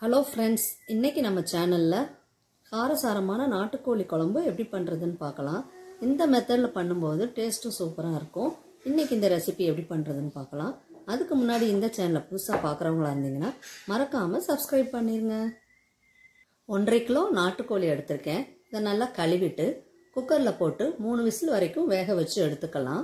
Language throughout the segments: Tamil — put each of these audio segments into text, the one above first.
ஹலோ ஃப்ரெண்ட்ஸ் இன்னைக்கு நம்ம சேனலில் காரசாரமான நாட்டுக்கோழி குழம்பு எப்படி பண்ணுறதுன்னு பார்க்கலாம் இந்த மெத்தடில் பண்ணும்போது டேஸ்ட்டும் சூப்பராக இருக்கும் இன்னைக்கு இந்த ரெசிபி எப்படி பண்ணுறதுன்னு பார்க்கலாம் அதுக்கு முன்னாடி இந்த சேனலை புதுசாக பார்க்குறவங்களா இருந்தீங்கன்னா மறக்காமல் சப்ஸ்கிரைப் பண்ணிடுங்க ஒன்றரை கிலோ நாட்டுக்கோழி எடுத்திருக்கேன் இதை நல்லா கழுவிட்டு குக்கரில் போட்டு மூணு விசில் வரைக்கும் வேக வச்சு எடுத்துக்கலாம்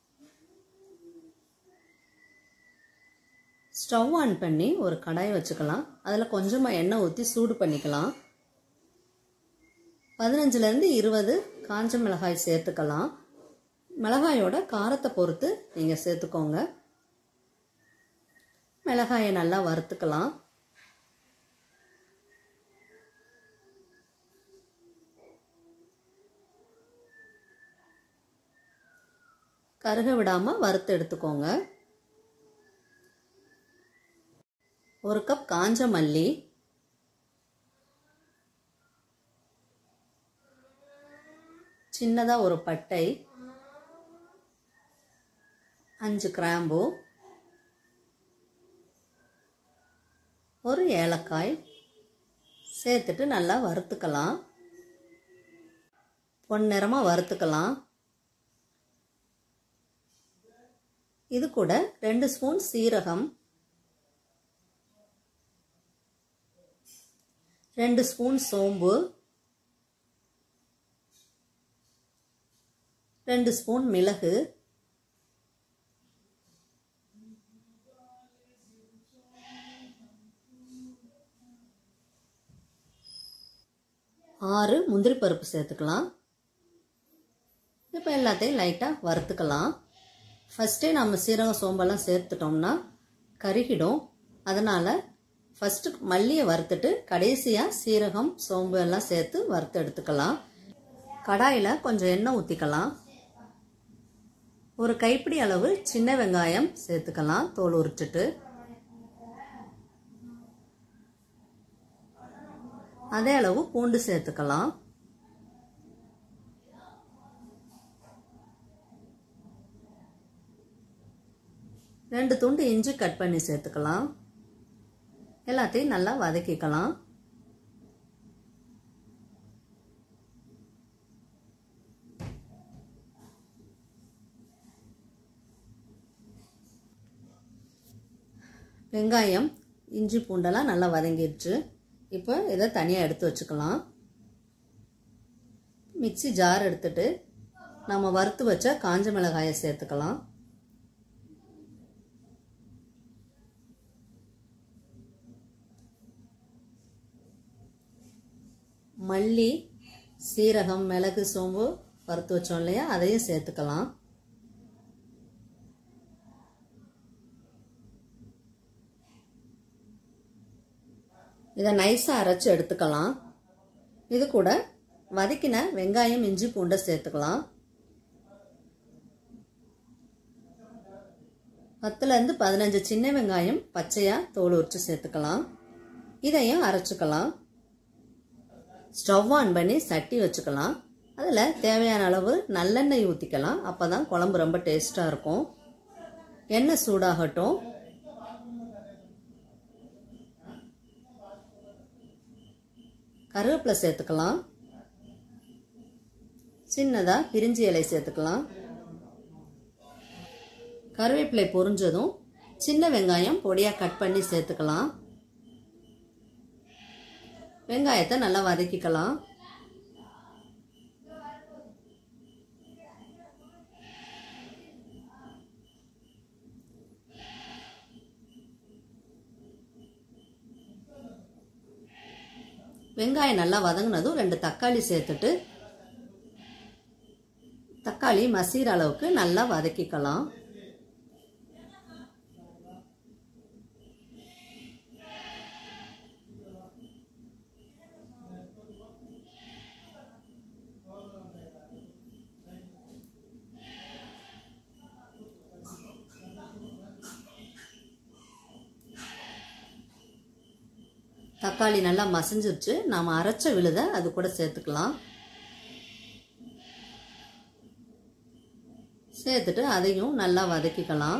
ஸ்டவ் ஆன் பண்ணி ஒரு கடாய் வச்சுக்கலாம் அதில் கொஞ்சமாக எண்ணெய் ஊற்றி சூடு பண்ணிக்கலாம் பதினஞ்சுலேருந்து இருபது காஞ்ச மிளகாய் சேர்த்துக்கலாம் மிளகாயோட காரத்தை பொறுத்து நீங்கள் சேர்த்துக்கோங்க மிளகாயை நல்லா வறுத்துக்கலாம் கருக விடாமல் வறுத்து எடுத்துக்கோங்க ஒரு கப் காஞ்ச மல்லி சின்னதாக ஒரு பட்டை அஞ்சு கிராம்பு ஒரு ஏலக்காய் சேர்த்துட்டு நல்லா வறுத்துக்கலாம் பொன்னிறமாக வறுத்துக்கலாம் இது கூட ரெண்டு ஸ்பூன் சீரகம் ரெண்டு ஸ்பூன் சோம்பு ரெண்டு ஸ்பூன் மிளகு ஆறு முந்திரி பருப்பு சேர்த்துக்கலாம் இப்போ எல்லாத்தையும் லைட்டாக வறுத்துக்கலாம் ஃபஸ்ட்டே நம்ம சீரகம் சோம்பெல்லாம் சேர்த்துட்டோம்னா கருகிடும் அதனால் ஃபஸ்ட்டு மல்லியை வறுத்துட்டு கடைசியாக சீரகம் சோம்பு எல்லாம் சேர்த்து வறுத்து எடுத்துக்கலாம் கடாயில் கொஞ்சம் எண்ணெய் ஊற்றிக்கலாம் ஒரு கைப்பிடி அளவு சின்ன வெங்காயம் சேர்த்துக்கலாம் தோல் உரிச்சிட்டு அதே அளவு பூண்டு சேர்த்துக்கலாம் ரெண்டு துண்டு இஞ்சி கட் பண்ணி சேர்த்துக்கலாம் எல்லாத்தையும் நல்லா வதக்கிக்கலாம் வெங்காயம் இஞ்சி பூண்டெல்லாம் நல்லா வதங்கிடுச்சு இப்போ இதை தனியாக எடுத்து வச்சுக்கலாம் மிக்சி ஜார் எடுத்துட்டு நம்ம வறுத்து வச்ச காஞ்ச மிளகாயை சேர்த்துக்கலாம் மல்லி சீரகம் மிளகு சோம்பு வறுத்து வச்சோம் இல்லையா அதையும் சேர்த்துக்கலாம் இதை நைஸாக அரைச்சி எடுத்துக்கலாம் இது கூட வதக்கின வெங்காயம் இஞ்சி பூண்டை சேர்த்துக்கலாம் பத்துலேருந்து பதினஞ்சு சின்ன வெங்காயம் பச்சையாக தோல் உரிச்சு சேர்த்துக்கலாம் இதையும் அரைச்சிக்கலாம் ஸ்டவ் ஆன் பண்ணி சட்டி வச்சுக்கலாம் அதில் தேவையான அளவு நல்லெண்ணெய் ஊற்றிக்கலாம் அப்போ தான் குழம்பு ரொம்ப டேஸ்ட்டாக இருக்கும் எண்ணெய் சூடாகட்டும் கருவேப்பிலை சேர்த்துக்கலாம் சின்னதாக பிரிஞ்சி இலை சேர்த்துக்கலாம் கருவேப்பிலை பொரிஞ்சதும் சின்ன வெங்காயம் பொடியாக கட் பண்ணி சேர்த்துக்கலாம் வெங்காயத்தை நல்லா வதக்கிக்கலாம் வெங்காயம் நல்லா வதங்கினதும் ரெண்டு தக்காளி சேர்த்துட்டு தக்காளி மசீர அளவுக்கு நல்லா வதக்கிக்கலாம் தக்காளி நல்லா மசிஞ்சிருச்சு நாம் அரைச்ச விழுத அது கூட சேர்த்துக்கலாம் சேர்த்துட்டு அதையும் நல்லா வதக்கிக்கலாம்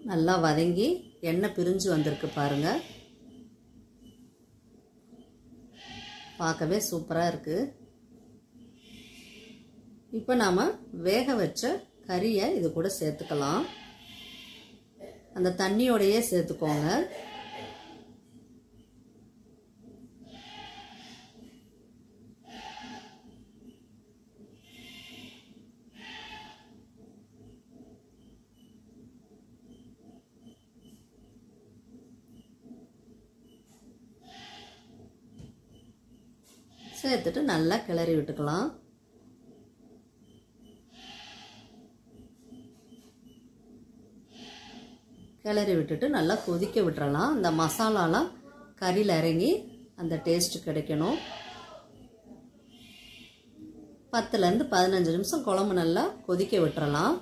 நல்லா வதங்கி எண்ணெய் பிரிஞ்சு வந்திருக்கு பாருங்க பார்க்கவே சூப்பராக இருக்குது இப்போ நாம் வேக வச்ச கறியை இது கூட சேர்த்துக்கலாம் அந்த தண்ணியோடையே சேர்த்துக்கோங்க சேர்த்துட்டு நல்லா கிளறி விட்டுக்கலாம் கிளறி விட்டுட்டு நல்லா கொதிக்க விட்டுறலாம் அந்த மசாலாலாம் கறியில் இறங்கி அந்த டேஸ்ட் கிடைக்கணும் பத்துலேருந்து பதினஞ்சு நிமிஷம் குழம்பு நல்லா கொதிக்க விட்டுறலாம்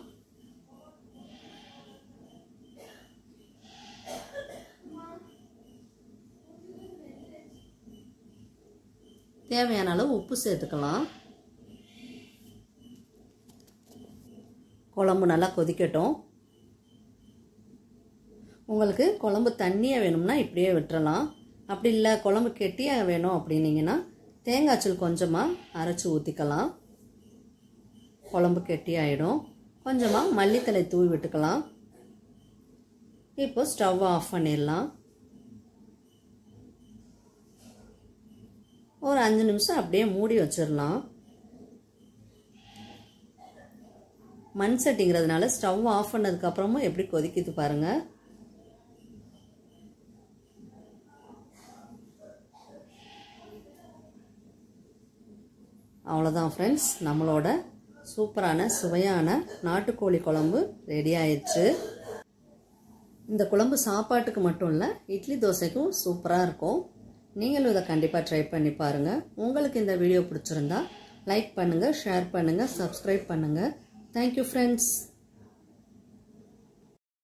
தேவையான அளவு உப்பு சேர்த்துக்கலாம் குழம்பு நல்லா கொதிக்கட்டும் உங்களுக்கு குழம்பு தண்ணியாக வேணும்னா இப்படியே விட்டுறலாம் அப்படி இல்லை குழம்பு கெட்டியாக வேணும் அப்படின்னீங்கன்னா தேங்காய்ச்சல் கொஞ்சமாக அரைச்சி ஊற்றிக்கலாம் குழம்பு கெட்டியாயிடும் கொஞ்சமாக மல்லித்தலை தூவி விட்டுக்கலாம் இப்போ ஸ்டவ் ஆஃப் பண்ணிடலாம் ஒரு அஞ்சு நிமிஷம் அப்படியே மூடி வச்சிடலாம் மண் சட்டிங்கிறதுனால ஸ்டவ் ஆஃப் பண்ணதுக்கப்புறமும் எப்படி கொதிக்குது பாருங்கள் அவ்வளோதான் ஃப்ரெண்ட்ஸ் நம்மளோட சூப்பரான சுவையான நாட்டுக்கோழி குழம்பு ரெடி ஆயிடுச்சு இந்த குழம்பு சாப்பாட்டுக்கு மட்டும் இல்லை இட்லி தோசைக்கும் சூப்பராக இருக்கும் நீங்களும் இதை கண்டிப்பாக ட்ரை பண்ணி பாருங்கள் உங்களுக்கு இந்த வீடியோ பிடிச்சிருந்தா லைக் பண்ணுங்கள் ஷேர் பண்ணுங்கள் சப்ஸ்கிரைப் பண்ணுங்கள் தேங்க்யூ ஃப்ரெண்ட்ஸ்